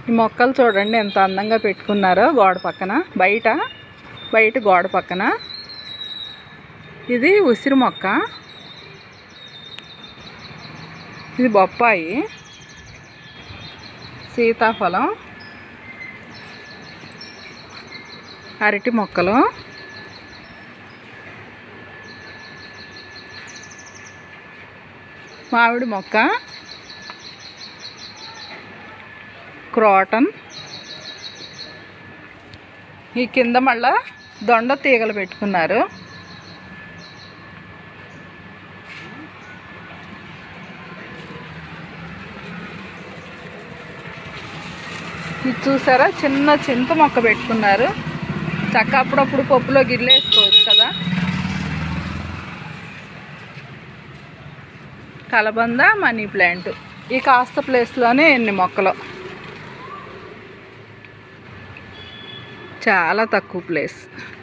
ఈ మొక్కలు చూడండి ఎంత అందంగా పెట్టుకున్నారో గోడ పక్కన బయట బయట గోడ పక్కన ఇది ఉసిరి మొక్క ఇది బొప్పాయి సీతాఫలం అరటి మొక్కలు మామిడి మొక్క క్రోటన్ ఈ కింద మళ్ళా దొండ తీగలు పెట్టుకున్నారు ఇది చూసారా చిన్న చింత మొక్క పెట్టుకున్నారు చక్క అప్పుడప్పుడు పప్పులో గిల్లేసుకోవచ్చు కదా కలబంద మనీ ప్లాంట్ ఈ కాస్త ప్లేస్లోనే ఎన్ని మొక్కలు చాలా తక్కువ ప్లేస్